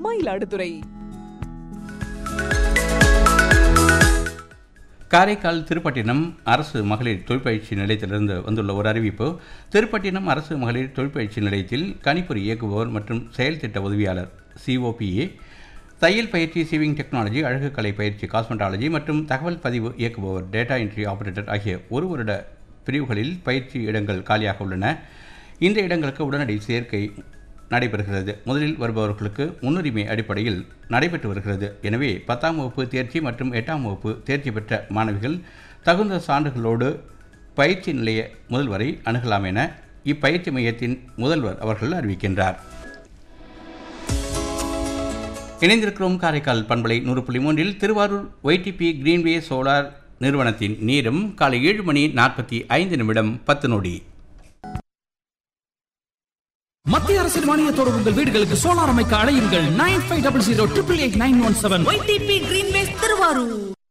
மயிலாடுதுறை காரைக்கால் திருப்பட்டினம் அரசு மகளிர் தொழிற்பயிற்சி நிலையத்திலிருந்து வந்துள்ள ஒரு அறிவிப்பு திருப்பட்டினம் அரசு மகளிர் தொழிற்பயிற்சி நிலையத்தில் கணிப்பொறி இயக்குபவர் மற்றும் செயல் திட்ட உதவியாளர் சிஓபிஏ தையல் பயிற்சி சிவிங் டெக்னாலஜி அழகுக்கலை பயிற்சி காஸ்மெட்டாலஜி மற்றும் தகவல் பதிவு இயக்குபவர் டேட்டா என்ட்ரி ஆபரேட்டர் ஆகிய ஒரு வருட பிரிவுகளில் பயிற்சி இடங்கள் காலியாக உள்ளன இந்த இடங்களுக்கு உடனடி சேர்க்கை நடைபெறுகிறது முதலில் வருபவர்களுக்கு முன்னுரிமை அடிப்படையில் நடைபெற்று வருகிறது எனவே பத்தாம் வகுப்பு தேர்ச்சி மற்றும் எட்டாம் வகுப்பு தேர்ச்சி பெற்ற மாணவிகள் தகுந்த சான்றுகளோடு பயிற்சி நிலைய முதல்வரை அணுகலாம் என இப்பயிற்சி மையத்தின் முதல்வர் அவர்கள் அறிவிக்கின்றார் இணைந்திருக்கிறோம் காரைக்கால் பண்பலை நூறு புள்ளி மூன்றில் திருவாரூர் ஒய்டிபி கிரீன்வே சோலார் நிறுவனத்தின் நேரம் காலை ஏழு மணி நாற்பத்தி ஐந்து நிமிடம் பத்து நொடி மத்திய அரசின் மானியத்தோடு உங்கள் வீடுகளுக்கு சோலார் அமைக்க அழையுங்கள் nine five double zero triple eight nine one seven YDP Greenways Thiruvarur